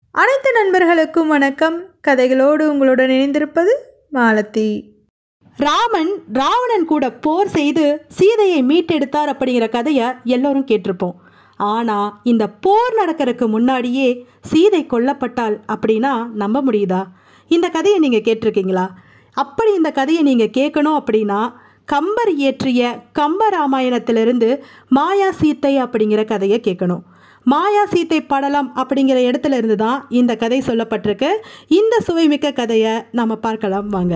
அனைத்து நண்பர்களுக்கும் வணக்கம் கதைகளோடு உங்களுடன் இணைந்திருப்பது மாலதி ராமன் ராவணன் கூட போர் செய்து சீதையை மீட்டெடுத்தார் அப்படிங்கிற கதையை எல்லோரும் கேட்டிருப்போம் ஆனால் இந்த போர் நடக்கிறதுக்கு முன்னாடியே சீதை கொல்லப்பட்டாள் அப்படின்னா நம்ப முடியுதா இந்த கதையை நீங்கள் கேட்டிருக்கீங்களா அப்படி இந்த கதையை நீங்கள் கேட்கணும் அப்படின்னா கம்பர் இயற்றிய கம்ப ராமாயணத்திலிருந்து மாயா சீத்தை அப்படிங்கிற கதையை கேட்கணும் மாயா சீத்தை படலம் அப்படிங்கிற இடத்துல இருந்து தான் இந்த கதை சொல்லப்பட்டிருக்கு இந்த சுவைமிக்க கதையை நம்ம பார்க்கலாம் வாங்க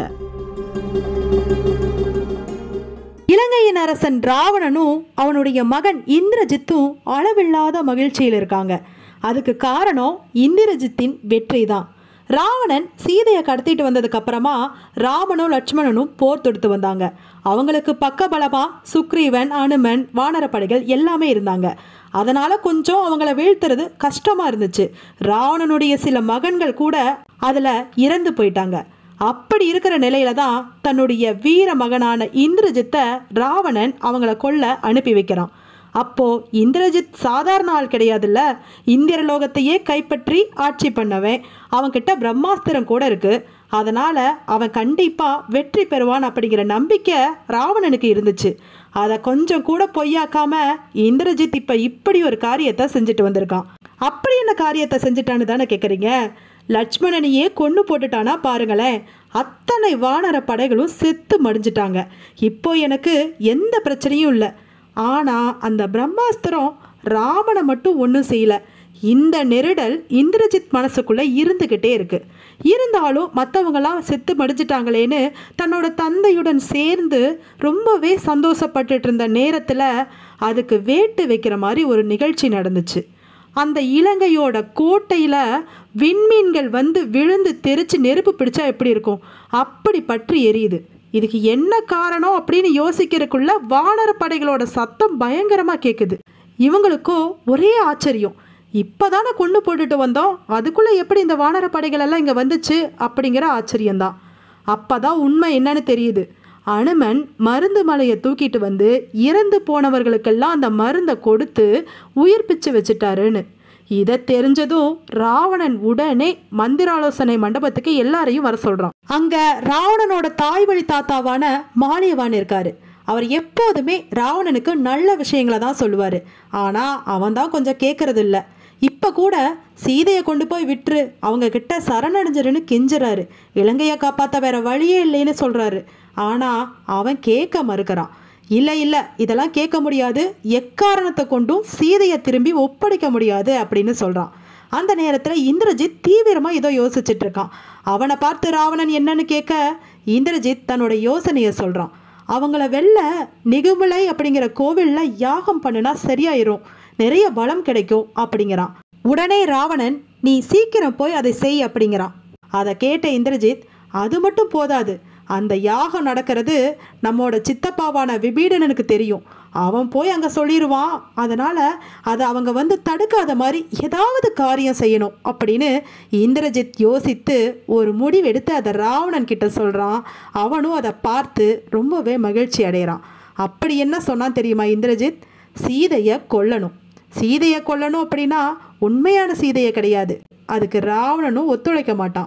இலங்கையின் அரசன் ராவணனும் அவனுடைய மகன் இந்திரஜித்தும் அளவில்லாத மகிழ்ச்சியில் இருக்காங்க அதுக்கு காரணம் இந்திரஜித்தின் வெற்றி தான் ராவணன் சீதையை கடத்திட்டு வந்ததுக்கு அப்புறமா ராமனும் லட்சுமணனும் போர் தொடுத்து வந்தாங்க அவங்களுக்கு பக்கபலமா சுக்ரீவன் அனுமன் வானரப்படைகள் எல்லாமே இருந்தாங்க அதனால கொஞ்சம் அவங்கள வீழ்த்துறது கஷ்டமா இருந்துச்சு ராவணனுடைய சில மகன்கள் கூட அதுல இறந்து போயிட்டாங்க அப்படி இருக்கிற நிலையில தான் தன்னுடைய வீர மகனான இந்திரஜித்தை ராவணன் அவங்கள கொல்ல அனுப்பி வைக்கிறான் அப்போ இந்திரஜித் சாதாரண ஆள் கிடையாதுல்ல இந்திரலோகத்தையே கைப்பற்றி ஆட்சி பண்ணவன் அவன்கிட்ட பிரம்மாஸ்திரம் கூட இருக்கு அதனால அவன் கண்டிப்பா வெற்றி பெறுவான் அப்படிங்கிற நம்பிக்கை ராவணனுக்கு இருந்துச்சு அதை கொஞ்சம் கூட பொய்யாக்காம இந்திரஜித் இப்ப இப்படி ஒரு காரியத்தை செஞ்சுட்டு வந்திருக்கான் அப்படி என்ன காரியத்தை செஞ்சுட்டான்னு தானே கேட்குறீங்க லட்சுமணனையே கொண்டு போட்டுட்டானா பாருங்களேன் அத்தனை வானர படைகளும் செத்து மடிஞ்சிட்டாங்க இப்போ எனக்கு எந்த பிரச்சனையும் இல்லை ஆனால் அந்த பிரம்மாஸ்திரம் ராமனை மட்டும் ஒன்றும் செய்யல இந்த நெருடல் இந்திரஜித் மனசுக்குள்ளே இருந்துக்கிட்டே இருக்கு இருந்தாலும் மற்றவங்களாம் செத்து மடிஞ்சிட்டாங்களேன்னு தன்னோட தந்தையுடன் சேர்ந்து ரொம்பவே சந்தோஷப்பட்டுட்டு இருந்த நேரத்தில் அதுக்கு வேட்டு வைக்கிற மாதிரி ஒரு நிகழ்ச்சி நடந்துச்சு அந்த இலங்கையோட கோட்டையில் விண்மீன்கள் வந்து விழுந்து தெரிச்சு நெருப்பு பிடிச்சா எப்படி இருக்கும் அப்படி பற்றி எரியுது இதுக்கு என்ன காரணம் அப்படின்னு யோசிக்கிறதுக்குள்ள வானர படைகளோட சத்தம் பயங்கரமாக கேட்குது இவங்களுக்கோ ஒரே ஆச்சரியம் இப்போதானே கொண்டு போட்டுட்டு வந்தோம் அதுக்குள்ளே எப்படி இந்த வானர படைகள் எல்லாம் இங்கே வந்துச்சு அப்படிங்கிற ஆச்சரியம்தான் அப்போ தான் உண்மை என்னன்னு தெரியுது அனுமன் மருந்து மலையை தூக்கிட்டு வந்து இறந்து போனவர்களுக்கெல்லாம் அந்த மருந்தை கொடுத்து உயிர்ப்பிச்சு வச்சுட்டாருன்னு இதை தெரிஞ்சதும் ராவணன் உடனே மந்திராலோசனை மண்டபத்துக்கு எல்லாரையும் வர சொல்றான் அங்க ராவணனோட தாய் வழி தாத்தாவான மாலியவான் இருக்காரு அவர் எப்போதுமே ராவணனுக்கு நல்ல விஷயங்களை தான் சொல்லுவார் ஆனால் அவன் தான் கொஞ்சம் கேட்கறது இல்லை இப்போ கூட சீதையை கொண்டு போய் விட்டுரு அவங்க கிட்ட சரணடைஞ்சிருன்னு கெஞ்சுறாரு இலங்கையை காப்பாற்ற வேற வழியே இல்லைன்னு சொல்கிறாரு ஆனால் அவன் கேட்க மறுக்கிறான் இல்லை இல்லை இதெல்லாம் கேட்க முடியாது எக்காரணத்தை கொண்டும் சீதையை திரும்பி ஒப்படைக்க முடியாது அப்படின்னு சொல்கிறான் அந்த நேரத்தில் இந்திரஜித் தீவிரமாக ஏதோ யோசிச்சுட்டு இருக்கான் அவனை பார்த்து ராவணன் என்னன்னு கேட்க இந்திரஜித் தன்னோட யோசனையை சொல்கிறான் அவங்கள வெல்ல நிகுமலை அப்படிங்கிற கோவிலில் யாகம் பண்ணுனா சரியாயிரும் நிறைய பலம் கிடைக்கும் அப்படிங்கிறான் உடனே ராவணன் நீ சீக்கிரம் போய் அதை செய் அப்படிங்கிறான் அதை கேட்ட இந்திரஜித் அது மட்டும் போதாது அந்த யாகம் நடக்கிறது நம்மோட சித்தப்பாவான விபீடனனுக்கு தெரியும் அவன் போய் அங்கே சொல்லிடுவான் அதனால் அதை அவங்க வந்து தடுக்காத மாதிரி ஏதாவது காரியம் செய்யணும் அப்படின்னு இந்திரஜித் யோசித்து ஒரு முடிவெடுத்து அதை ராவணன் கிட்ட சொல்கிறான் அவனும் அதை பார்த்து ரொம்பவே மகிழ்ச்சி அடைகிறான் அப்படி என்ன சொன்னான் தெரியுமா இந்திரஜித் சீதையை கொல்லணும் சீதையை கொல்லணும் அப்படின்னா உண்மையான சீதையை கிடையாது அதுக்கு ராவணனும் ஒத்துழைக்க மாட்டான்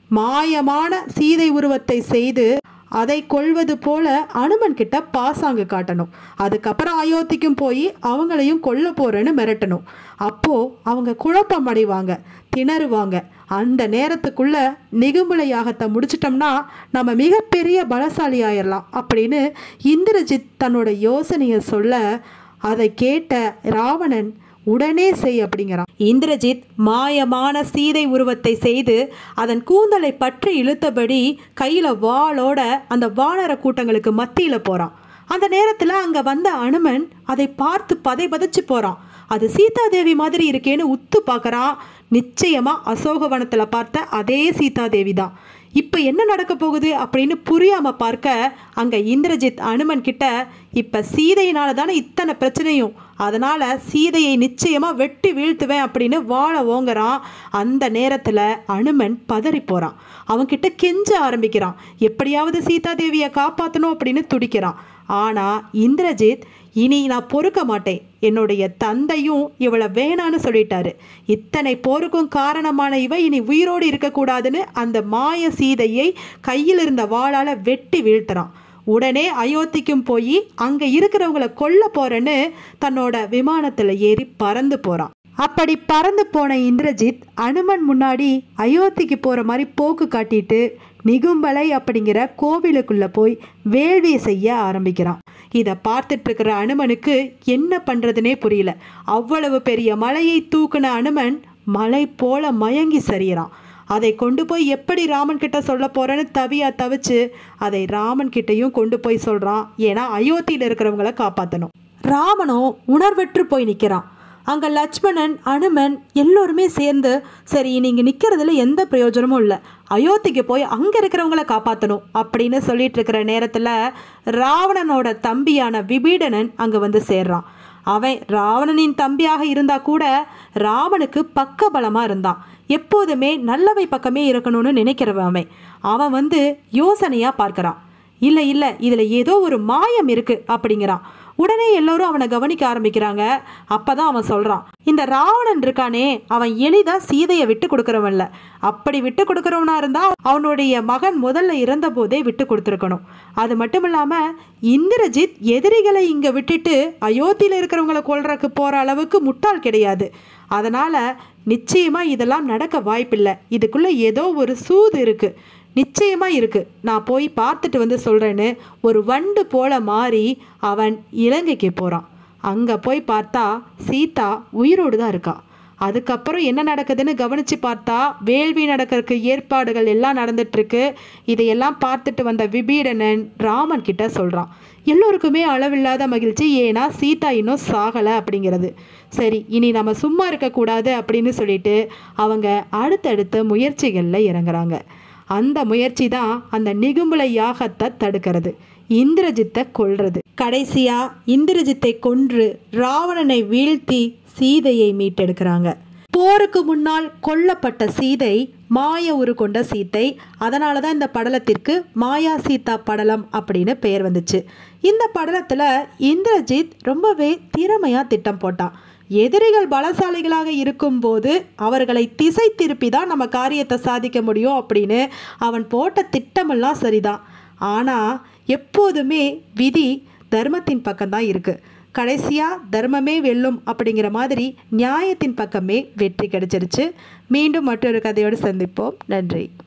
மாயமான சீதை உருவத்தை செய்து அதை கொள்வது போல அனுமன் கிட்ட பாசாங்கு காட்டணும் அதுக்கப்புறம் அயோத்திக்கும் போய் அவங்களையும் கொல்ல போறேன்னு மிரட்டணும் அப்போ அவங்க குழப்பம் அடைவாங்க திணறுவாங்க அந்த நேரத்துக்குள்ள நிகும்பல யாகத்தை முடிச்சிட்டோம்னா நம்ம மிகப்பெரிய பலசாலி ஆயிடலாம் அப்படின்னு இந்திரஜித் தன்னோட யோசனையை சொல்ல அதை கேட்ட ராவணன் உடனே செய் அப்படிங்கிறான் இந்திரஜித் மாயமான சீதை உருவத்தை செய்து அதன் கூந்தலை பற்றி இழுத்தபடி கையில் வாளோட அந்த வானர கூட்டங்களுக்கு மத்தியில் போகிறான் அந்த நேரத்தில் அங்கே வந்த அனுமன் அதை பார்த்து பதை பதைச்சு போகிறான் அது சீதாதேவி மாதிரி இருக்கேன்னு உத்து பார்க்குறான் நிச்சயமாக அசோகவனத்தில் பார்த்த அதே சீதாதேவி தான் இப்போ என்ன நடக்க போகுது அப்படின்னு புரியாமல் பார்க்க அங்கே இந்திரஜித் அனுமன் கிட்ட இப்போ சீதையினால தானே இத்தனை பிரச்சனையும் அதனால் சீதையை நிச்சயமாக வெட்டி வீழ்த்துவேன் அப்படின்னு வாழ ஓங்குறான் அந்த நேரத்தில் அனுமன் பதறி போகிறான் அவன்கிட்ட கெஞ்ச ஆரம்பிக்கிறான் எப்படியாவது சீதாதேவியை காப்பாற்றணும் அப்படின்னு துடிக்கிறான் ஆனால் இந்திரஜித் இனி நான் பொறுக்க மாட்டேன் என்னுடைய தந்தையும் இவளை வேணான்னு சொல்லிட்டாரு இத்தனை போருக்கும் காரணமான இவ இனி உயிரோடு இருக்கக்கூடாதுன்னு அந்த மாய சீதையை கையில் இருந்த வாளால் வெட்டி வீழ்த்துறான் உடனே அயோத்திக்கும் போய் அங்கே இருக்கிறவங்கள கொல்ல போறேன்னு தன்னோட விமானத்தில் ஏறி பறந்து போகிறான் அப்படி பறந்து போன இந்திரஜித் அனுமன் முன்னாடி அயோத்திக்கு போகிற மாதிரி போக்கு காட்டிட்டு நிகும்பலை அப்படிங்கிற கோவிலுக்குள்ளே போய் வேள்வி செய்ய ஆரம்பிக்கிறான் இதை பார்த்துட்டு இருக்கிற அனுமனுக்கு என்ன பண்ணுறதுனே புரியல அவ்வளவு பெரிய மலையை தூக்குன அனுமன் மலை போல மயங்கி சரியறான் அதை கொண்டு போய் எப்படி ராமன் கிட்ட சொல்ல போறேன்னு தவியா தவிச்சு அதை ராமன் கிட்டயும் கொண்டு போய் சொல்றான் ஏன்னா அயோத்தியில் இருக்கிறவங்கள காப்பாற்றணும் ராமனும் உணர்வற்று போய் நிற்கிறான் அங்கே லட்சுமணன் அனுமன் எல்லோருமே சேர்ந்து சரி நீங்க நிற்கிறதுல எந்த பிரயோஜனமும் இல்லை அயோத்திக்கு போய் அங்கே இருக்கிறவங்கள காப்பாற்றணும் அப்படின்னு சொல்லிட்டு இருக்கிற நேரத்தில் ராவணனோட தம்பியான விபீடனன் அங்கே வந்து சேர்றான் அவன் ராவணனின் தம்பியாக இருந்தா கூட ராமனுக்கு பக்க பலமா இருந்தான் எப்போதுமே நல்லவை பக்கமே இருக்கணும்னு நினைக்கிறவன் அவன் அவன் வந்து யோசனையா பார்க்கறான் இல்லை இல்லை இதில் ஏதோ ஒரு மாயம் இருக்கு அப்படிங்கிறான் உடனே எல்லோரும் அவனை கவனிக்க ஆரம்பிக்கிறாங்க அப்பதான் அவன் சொல்றான் இந்த ராவணன் இருக்கானே அவன் எளிதா சீதையை விட்டு கொடுக்கறவன்ல அப்படி விட்டு கொடுக்கறவனா இருந்தா அவனுடைய மகன் முதல்ல இறந்த போதே விட்டு கொடுத்துருக்கணும் அது மட்டும் இல்லாம இந்திரஜித் எதிரிகளை இங்க விட்டுட்டு அயோத்தியில இருக்கிறவங்கள கொல்றதுக்கு போற அளவுக்கு முட்டாள் கிடையாது அதனால நிச்சயமா இதெல்லாம் நடக்க வாய்ப்பில்லை இதுக்குள்ள ஏதோ ஒரு சூது இருக்கு நிச்சயமா இருக்கு நான் போய் பார்த்துட்டு வந்து சொல்றேன்னு ஒரு வண்டு போல மாறி அவன் இலங்கைக்கு போறான் அங்க போய் பார்த்தா சீதா உயிரோடு தான் இருக்கா அதுக்கப்புறம் என்ன நடக்குதுன்னு கவனிச்சு பார்த்தா வேள்வி நடக்கிறதுக்கு ஏற்பாடுகள் எல்லாம் நடந்துட்டு இருக்கு இதையெல்லாம் பார்த்துட்டு வந்த விபீடனன் ராமன் கிட்ட சொல்றான் எல்லோருக்குமே அளவில்லாத மகிழ்ச்சி ஏன்னா சீதா இன்னும் சாகலை அப்படிங்கிறது சரி இனி நம்ம சும்மா இருக்கக்கூடாது அப்படின்னு சொல்லிட்டு அவங்க அடுத்தடுத்த முயற்சிகளில் இறங்குறாங்க அந்த முயற்சி தான் அந்த நிகும்பல யாகத்தை தடுக்கிறது இந்திரஜித்தை கொல்றது கடைசியா இந்திரஜித்தை கொன்று ராவணனை வீழ்த்தி சீதையை மீட்டெடுக்கிறாங்க போருக்கு முன்னால் கொல்லப்பட்ட சீதை மாய உரு கொண்ட சீத்தை அதனால தான் இந்த படலத்திற்கு மாயா சீதா படலம் அப்படின்னு பெயர் வந்துச்சு இந்த படலத்தில் இந்திரஜித் ரொம்பவே திறமையாக திட்டம் போட்டான் எதிரிகள் பலசாலிகளாக இருக்கும்போது அவர்களை திசை திருப்பி தான் நம்ம காரியத்தை சாதிக்க முடியும் அப்படின்னு அவன் போட்ட திட்டமெல்லாம் சரிதான் ஆனால் எப்போதுமே விதி தர்மத்தின் பக்கம்தான் இருக்குது கடைசியாக தர்மமே வெல்லும் அப்படிங்கிற மாதிரி நியாயத்தின் பக்கமே வெற்றி கிடைச்சிருச்சு மீண்டும் மற்றொரு கதையோடு சந்திப்போம் நன்றி